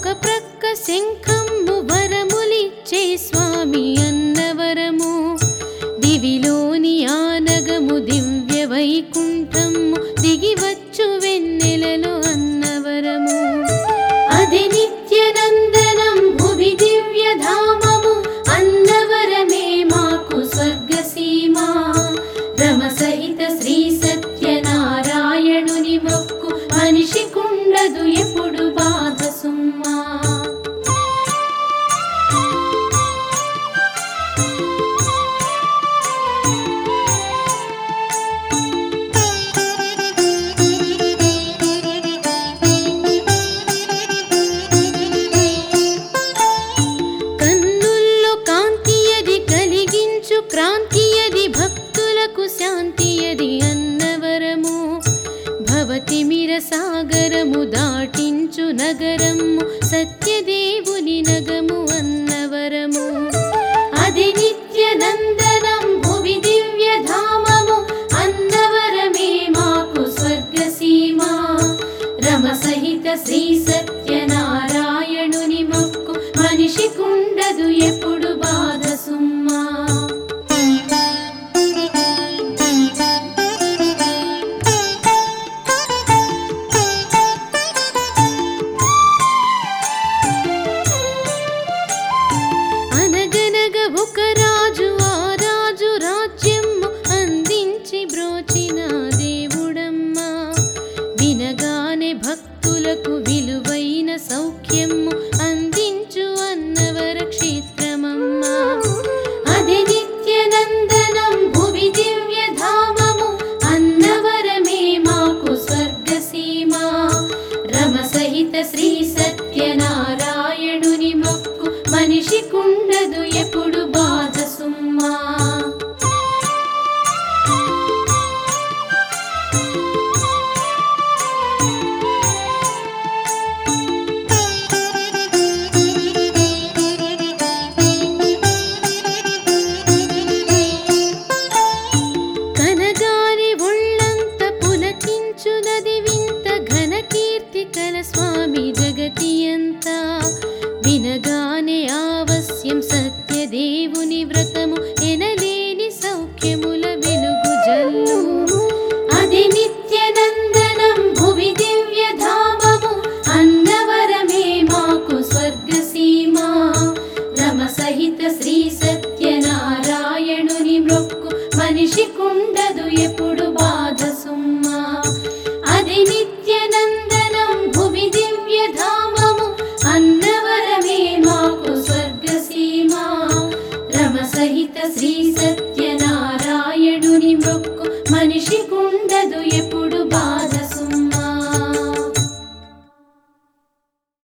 ఒక ప్రక్క శంఖము వరములిచ్చే స్వామి అన్నవరము దివిలోని ఆనగము దివ్య వైకుంఠము దిగివచ్చు వెన్నెలలో అన్నవరము అది నిత్యనందనం భువి దివ్యధామము అన్నవరమే మాకు స్వర్గసీమా రమ సహిత శ్రీ సత్యనారాయణుని మొక్కు మనిషి కుండదు ఎప్పుడు బాధ సుమ్మా కన్నుల్లో కాంతియది కలిగించు క్రాంతియది భక్తులకు శాంతియది అన్నవరము భవతిమిర సాగరము దాటించు నగరము సత్యదేవుని నగము అన్నవరము అది నిత్యనందనం భువి దివ్యధామము అన్నవరమే మాకు స్వర్గసీమా రమ సహిత శ్రీ సత్యనారాయణుని మొక్కు మనిషి కుండదు ఎప్పుడు బాధ సుమ్మా అనగనగ ఒక రాజు ఆ రాజు రాజ్యము అందించి బ్రోచిన దేవుడమ్మా వినగానే భక్తులకు విలువైన సౌఖ్యము అందించు అన్నవర క్షేత్రమమ్మా అది నిత్యనందనం భువి దివ్యధామము అన్నవరమే మాకు స్వర్గసీమా రమ సహిత శ్రీ సత్యనారాయణుని మొక్కు మనిషి కుండదు ఎప్పుడు బాధ సుమ్మా కనగాని ఒళ్ళంత పులకించునది వింత ఘన కీర్తి కల స్వామి జగతి అంతా వినగానే ఆవశ్యం సత్యదేవుని వ్రతము ఎనలేని సౌఖ్యముల వెలుగు జల్లు అది నిత్యనందనం భువి దివ్యధామము అన్నవరమే మాకు స్వర్గసీమా రమ సహిత శ్రీ సత్యనారాయణుని మొక్కు మనిషి కుండదు ఎప్పుడు బాధ సుమ్మా అది నిత్యనందనం భువి దివ్యధామము అన్నవరమే మాకు స్వర్గసీమా రమ సహిత శ్రీ సత్యనారాయణుని మొక్కు మనిషి కుండ